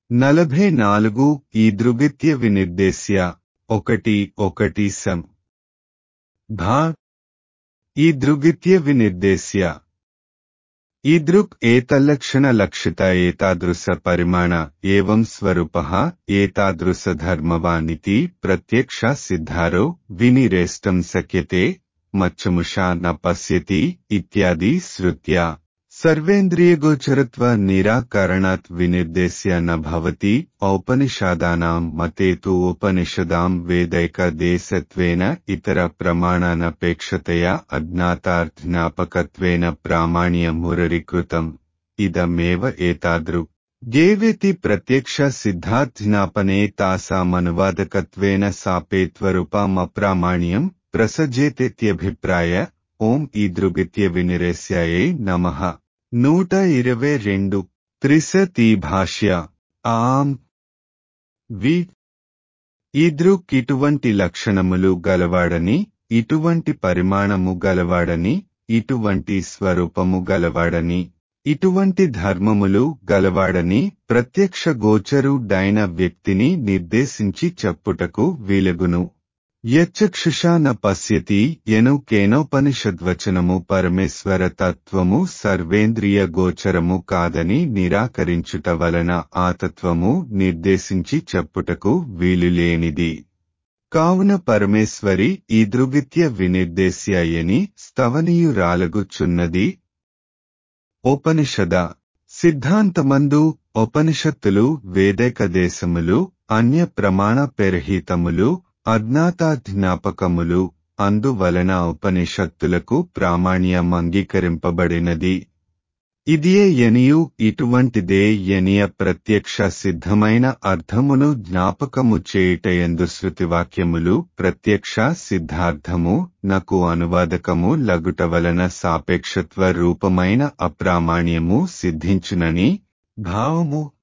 నలభై నాలుగు ఈ దృగిత్య వినిర్దేశ్య ఒకటి ఒకటి సం భా ఈ దృగిత్య వినిర్దేశ్య ఈదృక్ ఏతల్లక్షణ లక్షిత ఏతాదృశ పరిమాణ ఏవం స్వరూప ఏతాదృశ ధర్మవానితి ప్రత్యక్ష సిద్ధారో వినిరేష్టం శక్యతే మచ్చముషా న పశ్యతి ఇత్యాది శ్రుత్యా సర్వేంద్రియగోచరత్వ నిరాకరణాత్ వినిర్దేశ్య న భవతి ఔపనిషాదానాం మతే తు ఉపనిషదాం వేదైక దేశత్వేన ఇతర ప్రమాణానపేక్షతయా అజ్ఞాతార్థ్జ్ఞాపకత్వేన ప్రామాణ్యమురరీకృతం ఇదమేవ ఏతాదృ గేవేతి ప్రత్యక్ష సిద్ధార్థ్జ్ఞాపనే తాసామనువాదకత్వేన సాపేత్వరూపమప్రామాణ్యం ప్రసజేతేత్యభిప్రాయ ఓం ఈదృగిత్య వినిరేస్యాయే నమః నూట ఇరవై రెండు త్రిశతి భాష్య ఆం వి ఈదృక్ ఇటువంటి లక్షణములు గలవాడని ఇటువంటి పరిమాణము గలవాడని ఇటువంటి స్వరూపము గలవాడని ఇటువంటి ధర్మములు గలవాడని ప్రత్యక్ష గోచరుడైన వ్యక్తిని నిర్దేశించి చెప్పుటకు వీలగును యచ్చక్షుషా న పశ్యతి ఎను కేనోపనిషద్వచనము పరమేశ్వర తత్వము సర్వేంద్రియ గోచరము కాదని నిరాకరించుట వలన ఆ తత్వము నిర్దేశించి చెప్పుటకు వీలులేనిది కావున పరమేశ్వరి ఈ దృగిత్య వినిర్దేశ్యయని స్తవనీయురాలగుచున్నది ఉపనిషద సిద్ధాంతమందు ఉపనిషత్తులు వేదక దేశములు అన్య ప్రమాణ పెరహితములు అజ్ఞాతాజ్ఞాపకములు అందువలన ఉపనిషత్తులకు ప్రామాణ్యం అంగీకరింపబడినది ఇదియే యనియు ఇటువంటిదే యనియ ప్రత్యక్ష సిద్ధమైన అర్థమును జ్ఞాపకము చేయుటయందు శృతివాక్యములు ప్రత్యక్ష సిద్ధార్థము నకు అనువాదకము లగుట వలన సాపేక్షత్వ రూపమైన అప్రామాణ్యము సిద్ధించునని భావము